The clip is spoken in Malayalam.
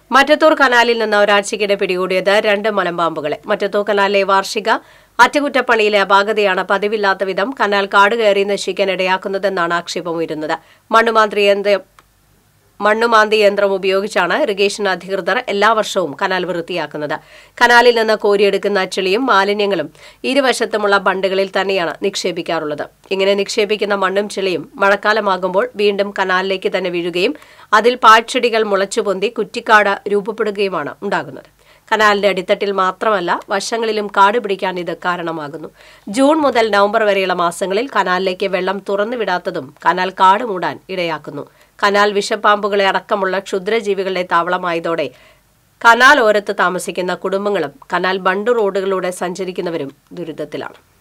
മറ്റത്തൂർ കനാലിൽ നിന്ന് ഒരാഴ്ചയ്ക്കിടെ പിടികൂടിയത് രണ്ട് മലമ്പാമ്പുകളെ മറ്റത്തൂർ കനാലിലെ വാർഷിക അറ്റകുറ്റപ്പണിയിലെ അപാകതയാണ് പതിവില്ലാത്ത വിധം കനാൽ കാട് കയറി നശിക്കാൻ ഇടയാക്കുന്നതെന്നാണ് ആക്ഷേപമുയരുന്നത് മണ്ണുമാന്ത്രി യന്ത്രം മണ്ണുമാന്തി യന്ത്രം ഉപയോഗിച്ചാണ് ഇറിഗേഷൻ അധികൃതർ എല്ലാ വർഷവും കനാൽ വൃത്തിയാക്കുന്നത് കനാലിൽ നിന്ന് കോരിയെടുക്കുന്ന ചെളിയും മാലിന്യങ്ങളും ഇരുവശത്തുമുള്ള ബണ്ടുകളിൽ തന്നെയാണ് നിക്ഷേപിക്കാറുള്ളത് ഇങ്ങനെ നിക്ഷേപിക്കുന്ന മണ്ണും ചെളിയും മഴക്കാലമാകുമ്പോൾ വീണ്ടും കനാലിലേക്ക് തന്നെ വീഴുകയും അതിൽ പാഴ്ചെടികൾ മുളച്ചുപൊന്തി കുറ്റിക്കാട് രൂപപ്പെടുകയുമാണ് ഉണ്ടാകുന്നത് കനാലിന്റെ അടിത്തട്ടിൽ മാത്രമല്ല വശങ്ങളിലും കാട് പിടിക്കാൻ ഇത് കാരണമാകുന്നു ജൂൺ മുതൽ നവംബർ വരെയുള്ള മാസങ്ങളിൽ കനാലിലേക്ക് വെള്ളം തുറന്നുവിടാത്തതും കനാൽ കാട് മൂടാൻ ഇടയാക്കുന്നു കനാൽ വിഷപ്പാമ്പുകളെ അടക്കമുള്ള ക്ഷുദ്രജീവികളുടെ താവളമായതോടെ കനാൽ ഓരത്ത് താമസിക്കുന്ന കുടുംബങ്ങളും കനാൽ ബണ്ട് റോഡുകളിലൂടെ സഞ്ചരിക്കുന്നവരും ദുരിതത്തിലാണ്